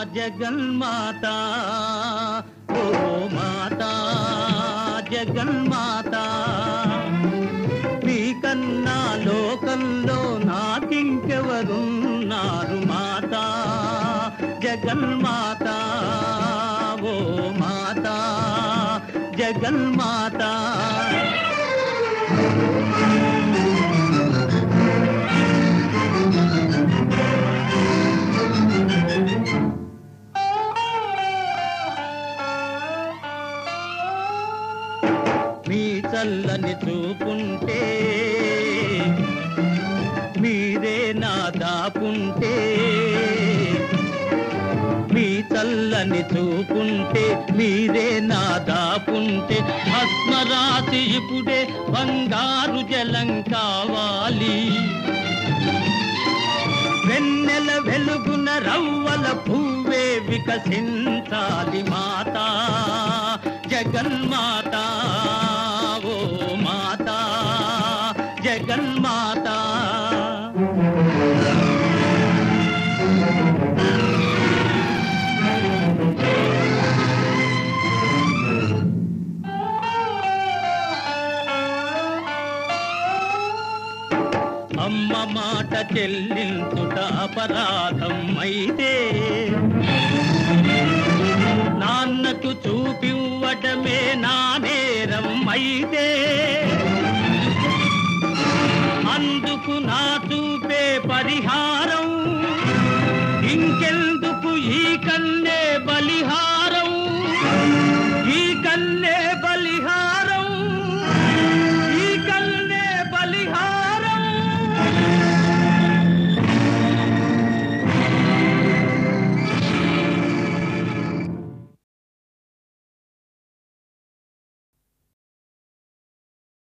జగన్మాత ఓ మాత జగన్మాత మీకన్నా లోకంలో నాకింకెవరున్నారు మాత జగన్మాత ఓ మాత జగన్మాత మీ చల్లని చూపుంటే మీరే నా దాపుంటే మీ చల్లని చూపుంటే మీరే నా దాపుంటే భస్మరాశి ఇప్పుడే బంగారు జలం కావాలి వెన్నెల వెలుగున రవ్వల పువ్వే వికసించాలి మాత జగన్మాత ఓ మాత జగన్మాత అమ్మ మాట చెల్లించుట అపరాధం అయితే నాన్నకు చూపివ్వటమే నా నేరం అయితే అందుకు నా చూపే పరిహారం